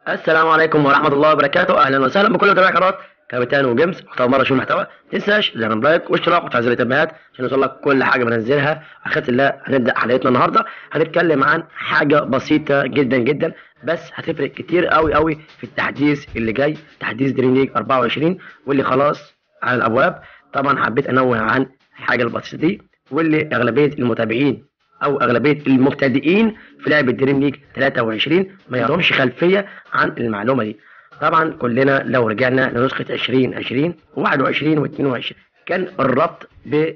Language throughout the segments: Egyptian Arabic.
السلام عليكم ورحمة الله وبركاته أهلا وسهلا بكل متابعي قناة كابتن وجيمز محتوى مرة شو المحتوى تنساش زي لايك واشتراك وتعزيز التنبيهات عشان يوصل لك كل حاجة بنزلها أخذت الله هنبدأ حلقتنا النهاردة هنتكلم عن حاجة بسيطة جدا جدا بس هتفرق كتير قوي قوي في التحديث اللي جاي تحديث دريم ليج 24 واللي خلاص على الأبواب طبعا حبيت أنوه عن الحاجة البسيطة دي واللي أغلبية المتابعين او اغلبيه المبتدئين في لعبه دريم ليج 23 ما يعرفش خلفيه عن المعلومه دي طبعا كلنا لو رجعنا لنسخه 2020 21 و22 كان الربط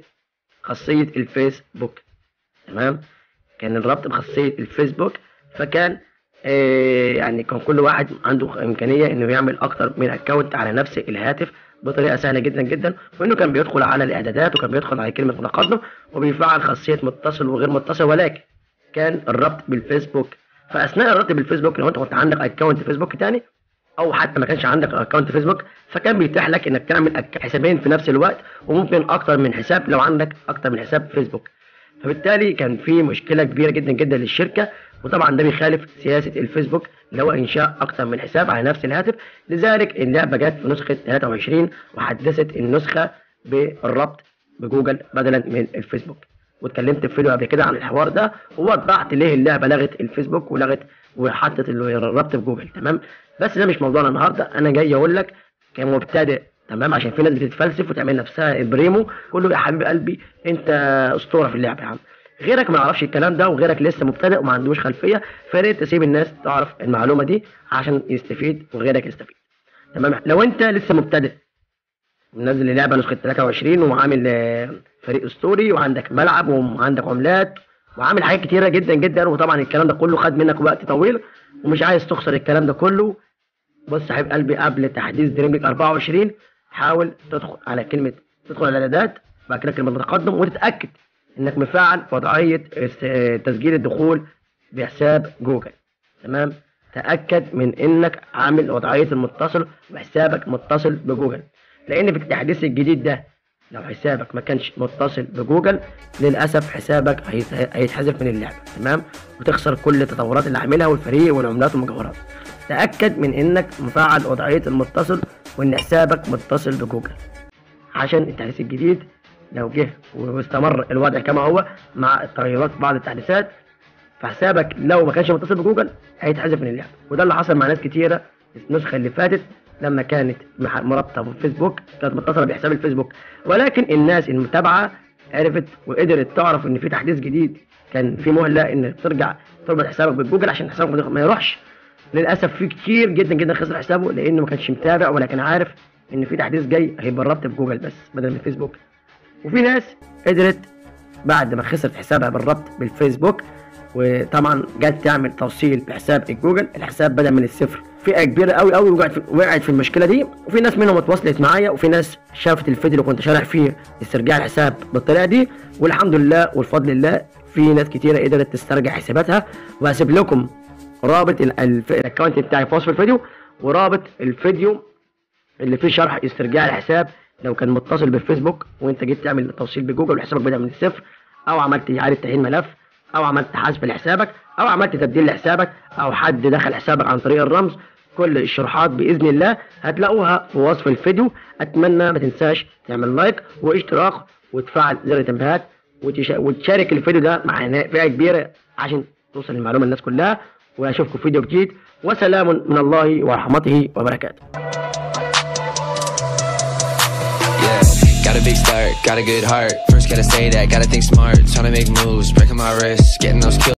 بخاصيه الفيسبوك تمام كان الربط بخاصيه الفيسبوك فكان آه يعني كان كل واحد عنده امكانيه انه يعمل اكتر من اكونت على نفس الهاتف بطريقه سهله جدا جدا وانه كان بيدخل على الاعدادات وكان بيدخل على كلمه متقدم وبيفعل خاصيه متصل وغير متصل ولكن كان الربط بالفيسبوك فاثناء الربط بالفيسبوك لو انت كنت عندك اكونت فيسبوك تاني او حتى ما كانش عندك اكونت فيسبوك فكان بيتيح لك انك تعمل حسابين في نفس الوقت وممكن اكتر من حساب لو عندك اكتر من حساب فيسبوك فبالتالي كان في مشكله كبيره جدا جدا للشركه وطبعا ده بيخالف سياسه الفيسبوك اللي هو انشاء اكتر من حساب على نفس الهاتف لذلك اللعبه جت في نسخه 23 وحدثت النسخه بالربط بجوجل بدلا من الفيسبوك واتكلمت في فيديو قبل كده عن الحوار ده ووضحت ليه اللعبه لغت الفيسبوك ولغت وحطت الربط بجوجل تمام بس ده مش موضوعنا النهارده انا جاي اقول لك كمبتدئ تمام عشان في ناس بتتفلسف وتعمل نفسها ابريمو قول له يا حبيب قلبي انت اسطوره في اللعبه يا عم غيرك ما يعرفش الكلام ده وغيرك لسه مبتدئ وما عندوش خلفيه فريت تسيب الناس تعرف المعلومه دي عشان يستفيد وغيرك يستفيد تمام لو انت لسه مبتدئ منزل اللعبه نسخه 23 وعامل فريق اسطوري وعندك ملعب وعندك عملات وعامل حاجات كتيره جدا جدا وطبعا الكلام ده كله خد منك وقت طويل ومش عايز تخسر الكلام ده كله بص يا حبيب قلبي قبل تحديث دريم ليج 24 حاول تدخل على كلمه تدخل على الاعدادات بعد كده كلمه تقدم وتتاكد انك مفعل وضعيه تسجيل الدخول بحساب جوجل تمام تاكد من انك عامل وضعيه المتصل وحسابك متصل بجوجل لان في التحديث الجديد ده لو حسابك ما كانش متصل بجوجل للاسف حسابك هيتحذف من اللعبه تمام وتخسر كل التطورات اللي عاملها والفريق والعملات والمجوهرات تاكد من انك مفعل وضعيه المتصل وان حسابك متصل بجوجل عشان التحديث الجديد لو جه واستمر الوضع كما هو مع التغيرات بعض التحديثات فحسابك لو ما كانش متصل بجوجل هيتحذف من اللعبه وده اللي حصل مع ناس كتيره النسخه اللي فاتت لما كانت مرابطه بالفيسبوك كانت متصله بحساب الفيسبوك ولكن الناس المتابعه عرفت وقدرت تعرف ان في تحديث جديد كان في مهله ان ترجع تربط حسابك بالجوجل عشان حسابك ما يروحش للاسف في كتير جدا جدا خسر حسابه لانه ما كانش متابع ولا كان عارف ان في تحديث جاي هيبقى الربط بجوجل بس بدل من الفيسبوك وفي ناس قدرت بعد ما خسرت حسابها بالربط بالفيسبوك وطبعا جت تعمل توصيل بحساب الجوجل الحساب بدا من الصفر فئه كبيره قوي قوي وقعت في وقعت في المشكله دي وفي ناس منهم اتواصلت معايا وفي ناس شافت الفيديو اللي كنت شارح فيه استرجاع الحساب بالطريقه دي والحمد لله والفضل لله في ناس كتيره قدرت تسترجع حساباتها وهسيب لكم رابط الاكونت بتاعي في وصف الفيديو ورابط الفيديو اللي فيه شرح استرجاع الحساب لو كان متصل بالفيسبوك وانت جيت تعمل توصيل بجوجل وحسابك بدا من الصفر او عملت اعاده تحويل ملف او عملت حذف لحسابك او عملت تبديل لحسابك او حد دخل حسابك عن طريق الرمز كل الشروحات باذن الله هتلاقوها في وصف الفيديو اتمنى ما تنساش تعمل لايك واشتراك وتفعل زر التنبيهات وتشارك الفيديو ده مع فئه كبيره عشان توصل المعلومه للناس كلها واشوفكم في فيديو جديد وسلام من الله ورحمته وبركاته Got a big start, got a good heart. First gotta say that, gotta think smart. Tryna make moves, breaking my wrist, getting those kills.